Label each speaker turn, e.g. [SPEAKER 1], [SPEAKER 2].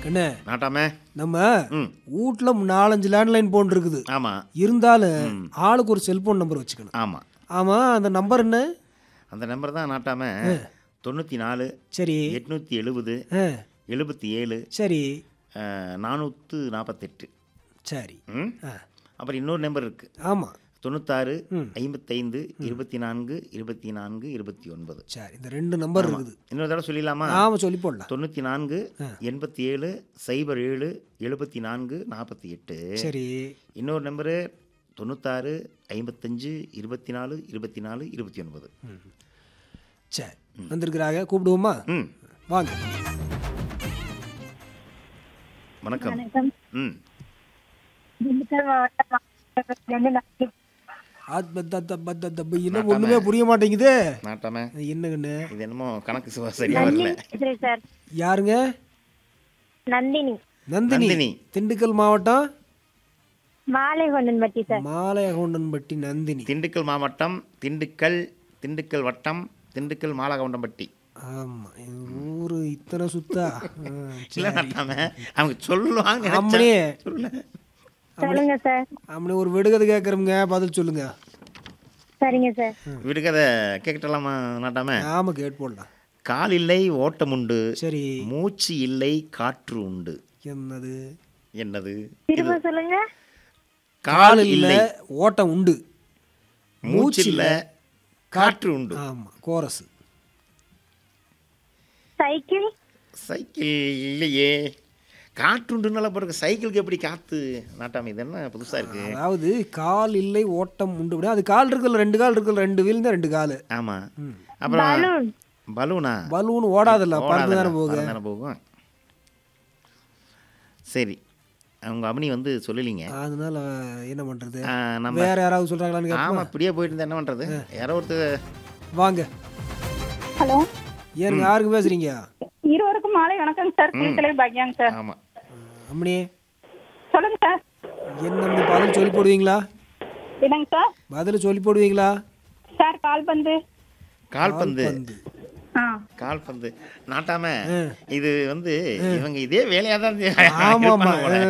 [SPEAKER 1] என்ன
[SPEAKER 2] நாட்டாம
[SPEAKER 1] நம்ம
[SPEAKER 2] ம்
[SPEAKER 1] வீட்ல நாலஞ்சு லேண்ட்லைன் போன் இருக்குது
[SPEAKER 2] ஆமா
[SPEAKER 1] இருந்தாலும் ஆளுக்கு ஒரு செல்போன் நம்பர் வச்சுக்கணும்
[SPEAKER 2] ஆமா
[SPEAKER 1] ஆமா அந்த நம்பர் என்ன
[SPEAKER 2] அந்த நம்பர் தான் நாட்டாம தொண்ணூற்றி நாலு
[SPEAKER 1] சரி
[SPEAKER 2] எட்நூற்றி எழுபது
[SPEAKER 1] ஆ,
[SPEAKER 2] எழுபத்தி ஏழு
[SPEAKER 1] சரி
[SPEAKER 2] நானூற்று நாற்பத்தெட்டு
[SPEAKER 1] சரி
[SPEAKER 2] ம்
[SPEAKER 1] ஆ,
[SPEAKER 2] அப்புறம் இன்னொரு நம்பர் இருக்குது
[SPEAKER 1] ஆமா
[SPEAKER 2] தொண்ணூத்தாறு ஐம்பத்தைந்து இருபத்தி நான்கு இருபத்தி நான்கு இருபத்தி ஒன்பது
[SPEAKER 1] சரி இந்த ரெண்டு நம்பர் இருக்குது
[SPEAKER 2] இன்னொரு தடவை சொல்லிடலாமா
[SPEAKER 1] ஆமா சொல்லி போடலாம்
[SPEAKER 2] தொண்ணூற்றி நான்கு எண்பத்தி ஏழு சைபர் ஏழு எழுபத்தி நான்கு நாற்பத்தி எட்டு
[SPEAKER 1] சரி
[SPEAKER 2] இன்னொரு நம்பரு தொண்ணூத்தாறு ஐம்பத்தஞ்சு இருபத்தி நாலு இருபத்தி நாலு இருபத்தி ஒன்பது
[SPEAKER 1] சரி வந்திருக்கிறாங்க கூப்பிடுவோமா
[SPEAKER 2] ம்
[SPEAKER 1] வாங்க
[SPEAKER 2] வணக்கம்
[SPEAKER 3] வணக்கம்
[SPEAKER 2] ம்
[SPEAKER 3] திண்டுக்கல் மாவட்டம் மாவட்டத்திலிருந்து நான்
[SPEAKER 1] ஆத் பத்த த பத்த த ப- என்ன ஒண்ணுமே புரிய மாட்டேங்குது
[SPEAKER 2] நாட்டாம
[SPEAKER 1] என்னங்கண்ணு
[SPEAKER 2] இது என்னமோ கணக்கு சுவா சரியா வரல
[SPEAKER 3] பேசுறேன் சார்
[SPEAKER 1] யாருங்க
[SPEAKER 3] நந்தினி
[SPEAKER 1] நந்தினி
[SPEAKER 2] நந்தினி.
[SPEAKER 1] திண்டுக்கல் மாவட்டம்
[SPEAKER 3] மாலைகொண்டன்பட்டி சார்
[SPEAKER 1] மாலையகவுண்டன்பட்டி நந்தினி
[SPEAKER 2] திண்டுக்கல் மாவட்டம் திண்டுக்கல் திண்டுக்கல் வட்டம் திண்டுக்கல் மாலகவுண்டம்பட்டி
[SPEAKER 1] ஆமா எங்க ஊரு இத்தனை சுத்தா ஆ,
[SPEAKER 2] இல்ல நாட்டாம அவங்க சொல்லுவாங்க
[SPEAKER 1] ஆமனே
[SPEAKER 2] சொல்லல
[SPEAKER 3] சொல்லுங்க சார்
[SPEAKER 1] ஆமனே ஒரு விடுகதை கேட்குறோங்க பதில் சொல்லுங்க
[SPEAKER 3] சரிங்க சார்
[SPEAKER 2] விடுக்கதை கேட்கட்டலாமா நாட்டாம
[SPEAKER 1] ஆமா கேட் போடலாம்
[SPEAKER 2] கால் இல்லை ஓட்டம் உண்டு
[SPEAKER 1] சரி
[SPEAKER 2] மூச்சு இல்லை காற்று உண்டு
[SPEAKER 1] என்னது
[SPEAKER 2] என்னது
[SPEAKER 3] திரும்ப சொல்லுங்க
[SPEAKER 2] கால்
[SPEAKER 1] இல்ல
[SPEAKER 2] இல்லை
[SPEAKER 1] ஓட்டம் உண்டு
[SPEAKER 2] மூச்சு இல்ல காற்று உண்டு
[SPEAKER 1] ஆமா கோரஸ்
[SPEAKER 3] சைக்கிள்
[SPEAKER 2] சைக்கிள் இல்லையே காற்று உண்டுனால பிறகு சைக்கிளுக்கு எப்படி காத்து நாட்டாம இது என்ன புதுசா இருக்கு
[SPEAKER 1] அதாவது கால் இல்லை ஓட்டம் உண்டு அப்படியே அது கால் இருக்குல்ல ரெண்டு கால் இருக்குல்ல ரெண்டு வீல் தான் ரெண்டு கால்
[SPEAKER 2] ஆமா அப்புறம்
[SPEAKER 3] பலூன்
[SPEAKER 2] பலூனா
[SPEAKER 1] பலூன் ஓடாதுல்ல பறந்து தானே போகுது
[SPEAKER 2] பறந்து தானே போகும் சரி அவங்க அம்னி வந்து சொல்லலிங்க
[SPEAKER 1] அதனால என்ன பண்றது
[SPEAKER 2] ஆ, நம்ம
[SPEAKER 1] வேற யாராவது சொல்றாங்களான்னு கேட்போம்
[SPEAKER 2] ஆமா இப்படியே போயிட்டு இருந்தா என்ன பண்றது யாரோ ஒருத்தர்
[SPEAKER 1] வாங்க
[SPEAKER 4] ஹலோ
[SPEAKER 1] ஏனுங்க யாருக்கு பேசுறீங்க
[SPEAKER 4] இருவருக்கும் மாலை வணக்கம் சார் குளித்தலை பாக்கியாங்க சார்
[SPEAKER 2] ஆமா
[SPEAKER 1] அம்மனி
[SPEAKER 4] சொல்லுங்க சார்
[SPEAKER 1] என்ன அம்மனி பதில் சொல்லி போடுவீங்களா
[SPEAKER 4] என்னங்க சார்
[SPEAKER 1] பதில் சொல்லி போடுவீங்களா
[SPEAKER 4] சார் கால் பந்து
[SPEAKER 2] கால்பந்து
[SPEAKER 1] வந்து
[SPEAKER 4] ஆ
[SPEAKER 2] கால்பந்து நாட்டாம
[SPEAKER 1] ஆ.
[SPEAKER 2] இது வந்து இவங்க இதே வேலையா தான்
[SPEAKER 1] ஆமாமா
[SPEAKER 2] இருப்பாங்க போல.